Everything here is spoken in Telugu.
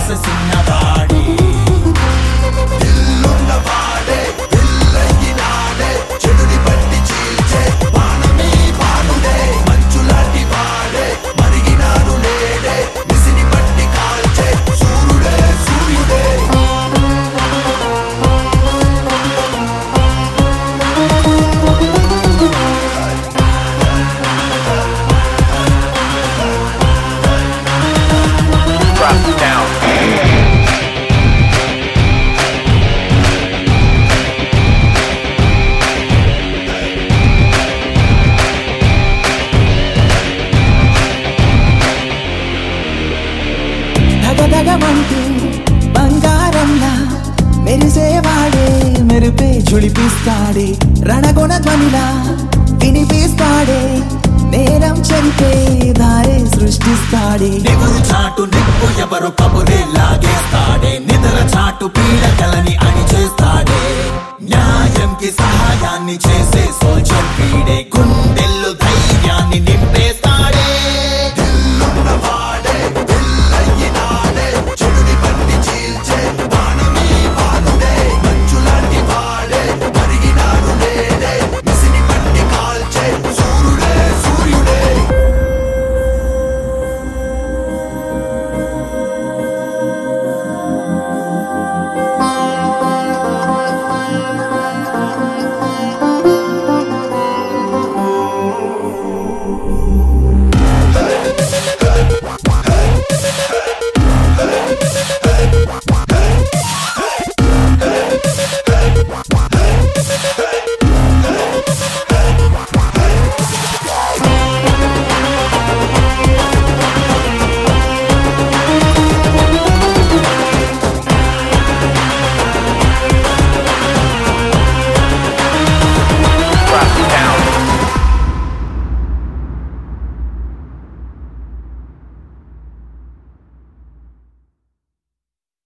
ఆశ చిన్నవాడే ఇల్లున్నవాడే ఇల్లయినాడే చెడుని బట్టి చీల్చే బాణమే బాణుడే మంచులాంటి వాడే మరిగినాడు లేడే విసిని బట్టి కాల్చే సూర్యుడే సూర్యుడే Drop it down. ధగధగమంటూ బంగారంలా మెరిసేవాడే మెరిపే ఝుళిపిస్తాడే రణగుణ ధ్వనిలా వినిపిస్తాడే నేరం చంపే దారే సృష్టిస్తాడే నివురు చాటు నిప్పు ఎవరు కబురే లాగేస్తాడే నిద్ర చాటు పీడకలని అణిచేస్తాడే న్యాయంకి సహాయాన్ని చేసే సోల్జర్ వీడే గుండె